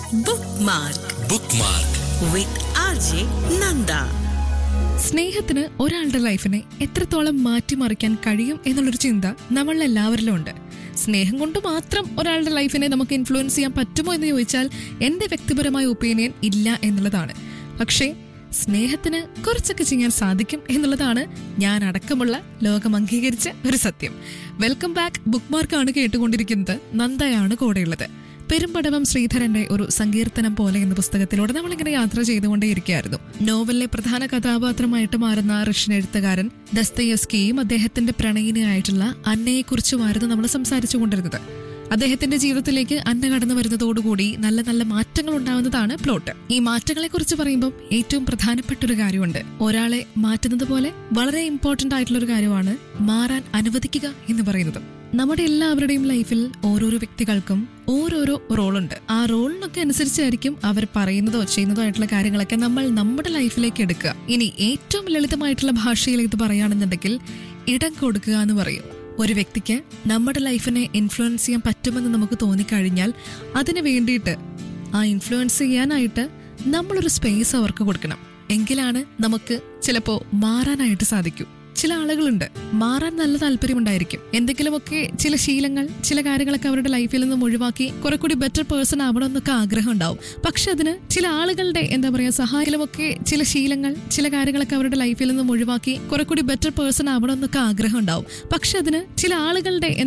Bookmark bookmark with RJ Nanda. സ്നേഹത്തിന് ഒരാളുടെ ലൈഫിനെ എത്രത്തോളം മാറ്റിമറിക്കാൻ കഴിയും എന്നുള്ളൊരു ചിന്ത നമ്മളിൽ എല്ലാവരിലും ഉണ്ട് സ്നേഹം കൊണ്ട് മാത്രം ഒരാളുടെ ലൈഫിനെ നമുക്ക് ഇൻഫ്ലുവൻസ് ചെയ്യാൻ പറ്റുമോ എന്ന് ചോദിച്ചാൽ എന്റെ വ്യക്തിപരമായ ഒപ്പീനിയൻ ഇല്ല എന്നുള്ളതാണ് പക്ഷേ സ്നേഹത്തിന് കുറച്ചൊക്കെ ചെയ്യാൻ സാധിക്കും എന്നുള്ളതാണ് ഞാൻ അടക്കമുള്ള ലോകം അംഗീകരിച്ച ഒരു സത്യം വെൽക്കം ബാക്ക് ബുക്ക് മാർക്കാണ് കേട്ടുകൊണ്ടിരിക്കുന്നത് നന്ദയാണ് കൂടെയുള്ളത് പെരുമ്പടവം ശ്രീധരന്റെ ഒരു സങ്കീർത്തനം പോലെ എന്ന പുസ്തകത്തിലൂടെ നമ്മളിങ്ങനെ യാത്ര ചെയ്തുകൊണ്ടേയിരിക്കുകയായിരുന്നു നോവലിലെ പ്രധാന കഥാപാത്രമായിട്ട് മാറുന്ന റഷ്യൻ എഴുത്തുകാരൻ ദസ്തയസ്കിയും അദ്ദേഹത്തിന്റെ പ്രണയിനിയായിട്ടുള്ള അന്നയെക്കുറിച്ചുമായിരുന്നു നമ്മൾ സംസാരിച്ചുകൊണ്ടിരുന്നത് അദ്ദേഹത്തിന്റെ ജീവിതത്തിലേക്ക് അന്ന കടന്നു വരുന്നതോടുകൂടി നല്ല നല്ല മാറ്റങ്ങൾ ഉണ്ടാവുന്നതാണ് പ്ലോട്ട് ഈ മാറ്റങ്ങളെ കുറിച്ച് പറയുമ്പോൾ ഏറ്റവും പ്രധാനപ്പെട്ട ഒരു കാര്യമുണ്ട് ഒരാളെ മാറ്റുന്നത് പോലെ വളരെ ഇമ്പോർട്ടന്റ് ആയിട്ടുള്ള ഒരു കാര്യമാണ് മാറാൻ അനുവദിക്കുക എന്ന് പറയുന്നത് നമ്മുടെ എല്ലാവരുടെയും ലൈഫിൽ ഓരോരോ വ്യക്തികൾക്കും ഓരോരോ റോളുണ്ട് ആ റോളിനൊക്കെ അനുസരിച്ചായിരിക്കും അവർ പറയുന്നതോ ചെയ്യുന്നതോ ആയിട്ടുള്ള കാര്യങ്ങളൊക്കെ നമ്മൾ നമ്മുടെ ലൈഫിലേക്ക് എടുക്കുക ഇനി ഏറ്റവും ലളിതമായിട്ടുള്ള ഭാഷയിൽ ഇത് പറയുകയാണെന്നുണ്ടെങ്കിൽ ഇടം കൊടുക്കുക എന്ന് പറയും ഒരു വ്യക്തിക്ക് നമ്മുടെ ലൈഫിനെ ഇൻഫ്ലുവൻസ് ചെയ്യാൻ പറ്റുമെന്ന് നമുക്ക് തോന്നിക്കഴിഞ്ഞാൽ അതിന് വേണ്ടിയിട്ട് ആ ഇൻഫ്ലുവൻസ് ചെയ്യാനായിട്ട് നമ്മളൊരു സ്പേസ് അവർക്ക് കൊടുക്കണം എങ്കിലാണ് നമുക്ക് ചിലപ്പോ മാറാനായിട്ട് സാധിക്കൂ ചില ആളുകളുണ്ട് മാറാൻ നല്ല താല്പര്യമുണ്ടായിരിക്കും എന്തെങ്കിലുമൊക്കെ ചില ശീലങ്ങൾ ചില കാര്യങ്ങളൊക്കെ അവരുടെ ലൈഫിൽ നിന്നും ഒഴിവാക്കി കുറെ കൂടി ബെറ്റർ പേഴ്സൺ ആവണം എന്നൊക്കെ ആഗ്രഹം ഉണ്ടാവും പക്ഷെ അതിന് ചില ആളുകളുടെ എന്താ പറയാ സഹായത്തിലുമൊക്കെ ചില ശീലങ്ങൾ ചില കാര്യങ്ങളൊക്കെ അവരുടെ ലൈഫിൽ നിന്നും ഒഴിവാക്കി കുറെ കൂടി ബെറ്റർ പേഴ്സൺ ആവണം എന്നൊക്കെ ആഗ്രഹം ഉണ്ടാവും പക്ഷെ അതിന് ചില ആളുകളുടെ